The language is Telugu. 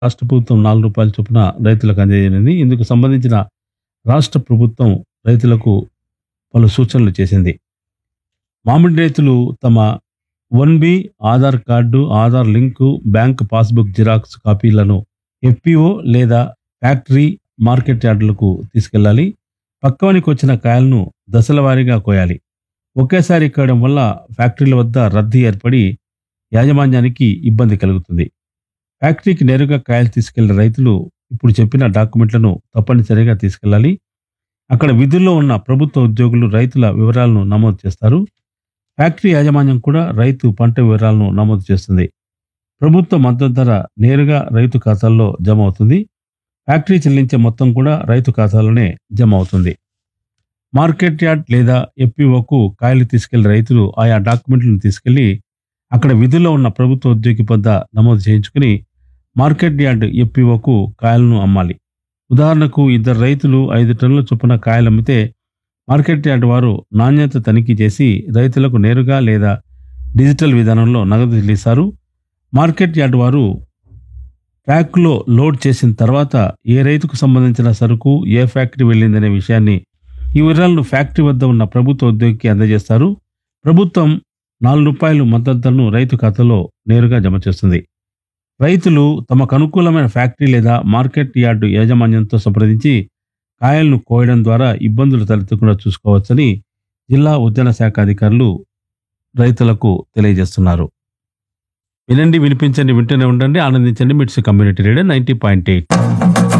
రాష్ట్ర ప్రభుత్వం నాలుగు రూపాయల చొప్పున రైతులకు అందజేయనుంది ఇందుకు సంబంధించిన రాష్ట్ర ప్రభుత్వం రైతులకు పలు సూచనలు చేసింది మామిడి రైతులు తమ one B Aadhaar card Aadhaar link bank passbook xerox కాపీలను ఎఫ్పిఓ లేదా ఫ్యాక్టరీ మార్కెట్ యార్డులకు తీసుకెళ్లాలి పక్కవనికి వచ్చిన కాయలను దశల వారీగా కోయాలి ఒకేసారి కోయడం వల్ల ఫ్యాక్టరీల వద్ద రద్దీ ఏర్పడి యాజమాన్యానికి ఇబ్బంది కలుగుతుంది ఫ్యాక్టరీకి నేరుగా కాయలు తీసుకెళ్లిన రైతులు ఇప్పుడు చెప్పిన డాక్యుమెంట్లను తప్పనిసరిగా తీసుకెళ్లాలి అక్కడ విధుల్లో ఉన్న ప్రభుత్వ ఉద్యోగులు రైతుల వివరాలను నమోదు చేస్తారు ఫ్యాక్టరీ యాజమాన్యం కూడా రైతు పంట వివరాలను నమోదు చేస్తుంది ప్రభుత్వ మద్దతు ధర నేరుగా రైతు ఖాతాల్లో జమ అవుతుంది ఫ్యాక్టరీ చెల్లించే మొత్తం కూడా రైతు ఖాతాలోనే జమ అవుతుంది మార్కెట్ యార్డ్ లేదా ఎఫ్పిఓకు కాయలు తీసుకెళ్లి రైతులు ఆయా డాక్యుమెంట్లను తీసుకెళ్లి అక్కడ విధుల్లో ఉన్న ప్రభుత్వ ఉద్యోగి వద్ద నమోదు చేయించుకుని మార్కెట్ యార్డ్ ఎఫ్పిఓకు కాయలను అమ్మాలి ఉదాహరణకు ఇద్దరు రైతులు ఐదు టన్నుల చొప్పున కాయలు అమ్మితే మార్కెట్ యార్డ్ వారు నాణ్యత తనిఖీ చేసి రైతులకు నేరుగా లేదా డిజిటల్ విధానంలో నగదు చెల్లిస్తారు మార్కెట్ యార్డ్ వారు ట్రాక్లో లోడ్ చేసిన తర్వాత ఏ రైతుకు సంబంధించిన సరుకు ఏ ఫ్యాక్టరీ వెళ్ళిందనే విషయాన్ని ఈ వివరాలను ఫ్యాక్టరీ వద్ద ఉన్న ప్రభుత్వ ఉద్యోగికి అందజేస్తారు ప్రభుత్వం నాలుగు రూపాయలు మద్దతు ధరను రైతు ఖాతాలో నేరుగా జమ చేస్తుంది రైతులు తమకు అనుకూలమైన ఫ్యాక్టరీ లేదా మార్కెట్ యార్డు యాజమాన్యంతో సంప్రదించి కాయలను కోయడం ద్వారా ఇబ్బందులు తలెత్తకుండా చూసుకోవచ్చని జిల్లా ఉద్యాన శాఖ అధికారులు రైతులకు తెలియజేస్తున్నారు వినండి వినిపించండి వింటూనే ఉండండి ఆనందించండి MITS community radio ninety point eight